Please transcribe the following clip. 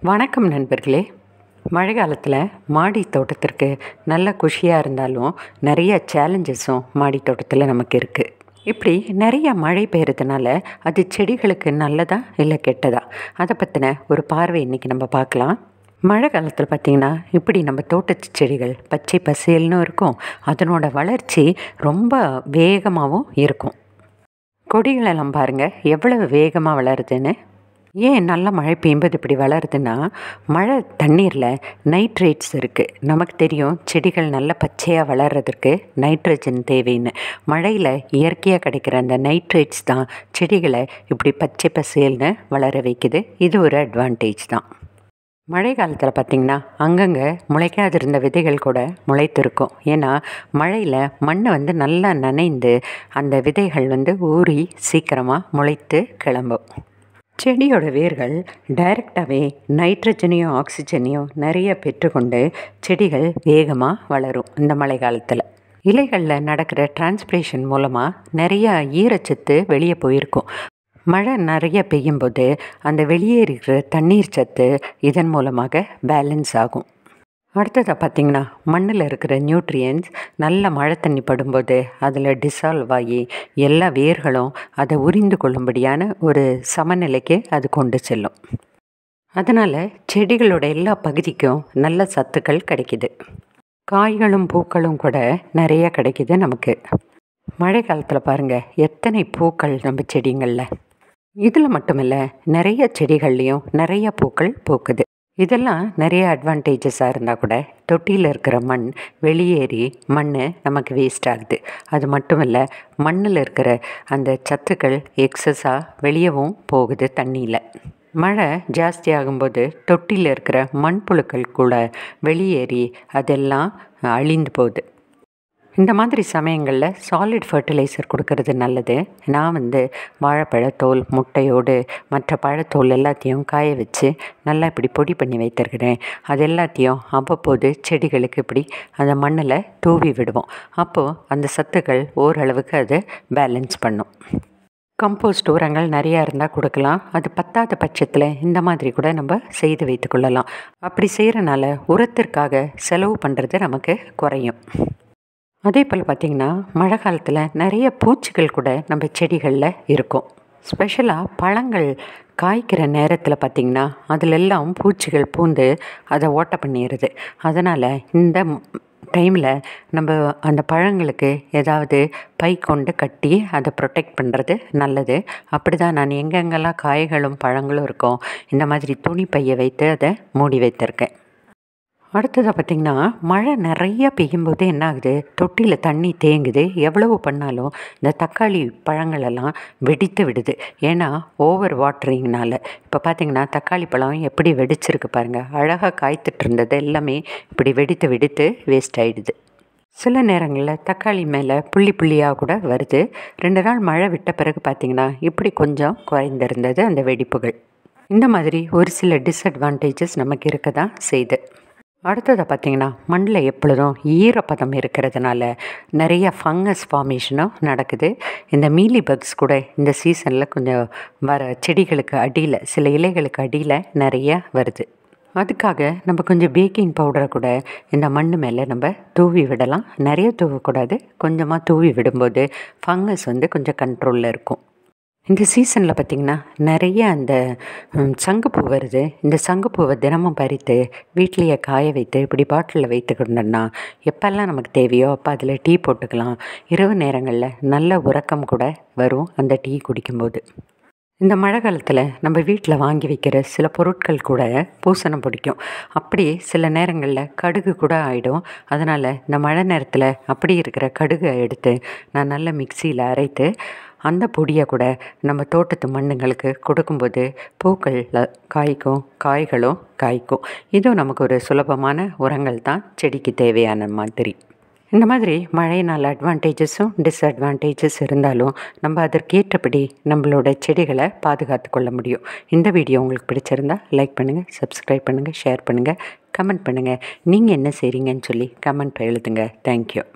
வணக்கம் நண்பர்களே மழை காலத்தில் மாடி தோட்டத்திற்கு நல்ல குஷியாக இருந்தாலும் நிறைய சேலஞ்சஸும் மாடி தோட்டத்தில் நமக்கு இருக்குது இப்படி நிறைய மழை பெய்யறதுனால அது செடிகளுக்கு நல்லதா இல்லை கெட்டதா அதை பற்றின ஒரு பார்வை இன்றைக்கி நம்ம பார்க்கலாம் மழை காலத்தில் பார்த்திங்கன்னா இப்படி நம்ம தோட்டத்து செடிகள் பச்சை பசேல்னு இருக்கும் அதனோட வளர்ச்சி ரொம்ப வேகமாகவும் இருக்கும் கொடிகளெல்லாம் பாருங்கள் எவ்வளவு வேகமாக வளருதுன்னு ஏன் நல்ல மழை பெய்யும்போது இப்படி வளருதுன்னா மழை தண்ணீரில் நைட்ரேட்ஸ் இருக்குது நமக்கு தெரியும் செடிகள் நல்ல பச்சையாக வளர்கிறதுக்கு நைட்ரஜன் தேவைன்னு மழையில் இயற்கையாக கிடைக்கிற அந்த நைட்ரேட்ஸ் தான் செடிகளை இப்படி பச்சை பசேல்னு வளர வைக்குது இது ஒரு அட்வான்டேஜ் தான் மழை காலத்தில் பார்த்திங்கன்னா அங்கங்கே முளைக்காதிருந்த விதைகள் கூட முளைத்திருக்கும் ஏன்னா மழையில் மண் வந்து நல்லா நனைந்து அந்த விதைகள் வந்து ஊறி சீக்கிரமாக முளைத்து கிளம்பும் செடியோட வேர்கள் டைரெக்டாகவே நைட்ரஜனையும் ஆக்சிஜனையும் நிறைய பெற்றுக்கொண்டு செடிகள் வேகமாக வளரும் இந்த மழை காலத்தில் இலைகளில் நடக்கிற டிரான்ஸ்பிரேஷன் மூலமாக நிறைய ஈரச்சத்து வெளியே போயிருக்கும் மழை நிறைய பெய்யும்போது அந்த வெளியே இருக்கிற தண்ணீர் சத்து இதன் மூலமாக பேலன்ஸ் ஆகும் அடுத்ததாக பார்த்திங்கன்னா மண்ணில் இருக்கிற நியூட்ரியன்ஸ் நல்ல மழை தண்ணி படும்போது அதில் டிசால்வ் ஆகி எல்லா வேர்களும் அதை உறிந்து கொள்ளும்படியான ஒரு சமநிலைக்கு அது கொண்டு செல்லும் அதனால் செடிகளோட எல்லா பகுதிக்கும் நல்ல சத்துக்கள் கிடைக்கிது காய்களும் பூக்களும் கூட நிறைய கிடைக்கிது நமக்கு மழை காலத்தில் பாருங்கள் எத்தனை பூக்கள் நம்ம செடிங்களில் இதில் மட்டுமில்ல நிறைய செடிகள்லேயும் நிறைய பூக்கள் பூக்குது இதெல்லாம் நிறைய அட்வான்டேஜஸாக இருந்தால் கூட தொட்டியில் இருக்கிற மண் வெளியேறி மண் நமக்கு வேஸ்ட் ஆகுது அது மட்டும் இல்லை மண்ணில் இருக்கிற அந்த சத்துக்கள் எக்ஸஸாக வெளியவும் போகுது தண்ணியில் மழை ஜாஸ்தி ஆகும்போது தொட்டியில் இருக்கிற மண்புழுக்கள் கூட வெளியேறி அதெல்லாம் அழிந்து போகுது இந்த மாதிரி சமயங்களில் சாலிட் ஃபர்டிலைசர் கொடுக்கறது நல்லது நான் வந்து வாழைப்பழத்தோல் முட்டையோடு மற்ற பழத்தோல் எல்லாத்தையும் காய வச்சு நல்லா இப்படி பொடி பண்ணி வைத்திருக்கிறேன் அது எல்லாத்தையும் அவ்வப்போது செடிகளுக்கு இப்படி அந்த மண்ணில் தூவி விடுவோம் அப்போது அந்த சத்துக்கள் ஓரளவுக்கு அது பேலன்ஸ் பண்ணும் கம்போஸ்ட் உரங்கள் நிறையா இருந்தால் கொடுக்கலாம் அது பத்தாத பட்சத்தில் இந்த மாதிரி கூட நம்ம செய்து வைத்து கொள்ளலாம் அப்படி செய்கிறனால உரத்திற்காக செலவு பண்ணுறது நமக்கு குறையும் அதே போல் பார்த்திங்கன்னா மழை காலத்தில் நிறைய பூச்சிகள் கூட நம்ம செடிகளில் இருக்கும் ஸ்பெஷலாக பழங்கள் காய்க்கிற நேரத்தில் பார்த்திங்கன்னா அதிலெல்லாம் பூச்சிகள் பூந்து அதை ஓட்ட பண்ணிடுது அதனால் இந்த டைமில் நம்ம அந்த பழங்களுக்கு ஏதாவது பை கொண்டு கட்டி அதை ப்ரொடெக்ட் பண்ணுறது நல்லது அப்படி தான் நான் எங்கெங்கெல்லாம் காய்களும் பழங்களும் இருக்கோ இந்த மாதிரி துணி பையை வைத்து அதை மூடி வைத்திருக்கேன் அடுத்ததாக பார்த்திங்கன்னா மழை நிறையா பெய்யும்போது என்ன ஆகுது தொட்டியில் தண்ணி தேங்குது எவ்வளவு பண்ணாலும் இந்த தக்காளி பழங்களெல்லாம் வெடித்து விடுது ஏன்னா ஓவர் வாட்டரிங்னால இப்போ பார்த்திங்கன்னா தக்காளி பழம் எப்படி வெடிச்சிருக்கு பாருங்கள் அழகாக காய்த்துட்டு இருந்தது எல்லாமே இப்படி வெடித்து வெடித்து வேஸ்ட் ஆகிடுது சில நேரங்களில் தக்காளி மேலே புள்ளி புள்ளியாக கூட வருது ரெண்டு நாள் மழை விட்ட பிறகு பார்த்திங்கன்னா இப்படி கொஞ்சம் குறைந்திருந்தது அந்த வெடிப்புகள் இந்த மாதிரி ஒரு சில டிஸ்அட்வான்டேஜஸ் நமக்கு இருக்க தான் செய்து அடுத்ததை பார்த்திங்கன்னா மண்ணில் எப்பொழுதும் ஈரப்பதம் இருக்கிறதுனால நிறைய ஃபங்கஸ் ஃபார்மேஷனும் நடக்குது இந்த மீலி பக்ஸ் கூட இந்த சீசனில் கொஞ்சம் வர செடிகளுக்கு அடியில் சில இலைகளுக்கு அடியில் நிறைய வருது அதுக்காக நம்ம கொஞ்சம் பேக்கிங் பவுடரை கூட இந்த மண் மேலே நம்ம தூவி விடலாம் நிறைய தூவக்கூடாது கொஞ்சமாக தூவி விடும்போது ஃபங்கஸ் வந்து கொஞ்சம் கண்ட்ரோலில் இருக்கும் இந்த சீசனில் பார்த்திங்கன்னா நிறைய அந்த சங்குப்பூ வருது இந்த சங்குப்பூவை தினமும் பறித்து வீட்லேயே காய வைத்து இப்படி பாட்டிலில் வைத்துக்கிட்டோம்னா எப்போல்லாம் நமக்கு தேவையோ அப்போ அதில் டீ போட்டுக்கலாம் இரவு நேரங்களில் நல்ல உறக்கம் கூட வரும் அந்த டீ குடிக்கும்போது இந்த மழை காலத்தில் நம்ம வீட்டில் வாங்கி வைக்கிற சில பொருட்கள் கூட பூசணம் பிடிக்கும் அப்படி சில நேரங்களில் கடுகு கூட ஆகிடும் அதனால் இந்த மழை நேரத்தில் அப்படி இருக்கிற கடுகை எடுத்து நான் நல்ல மிக்சியில் அரைத்து அந்த பொடியை கூட நம்ம தோட்டத்து மண்ணுங்களுக்கு கொடுக்கும்போது பூக்களில் காய்க்கும் காய்களும் காய்க்கும் இதுவும் நமக்கு ஒரு சுலபமான உரங்கள் தான் செடிக்கு தேவையான மாதிரி இந்த மாதிரி மழையினால் அட்வான்டேஜஸும் டிஸ்அட்வான்டேஜஸ் இருந்தாலும் நம்ம அதற்கேற்றபடி நம்மளோட செடிகளை பாதுகாத்து கொள்ள முடியும் இந்த வீடியோ உங்களுக்கு பிடிச்சிருந்தா லைக் பண்ணுங்கள் சப்ஸ்கிரைப் பண்ணுங்கள் ஷேர் பண்ணுங்கள் கமெண்ட் பண்ணுங்கள் நீங்கள் என்ன செய்கிறீங்கன்னு சொல்லி கமெண்ட் எழுதுங்க தேங்க்யூ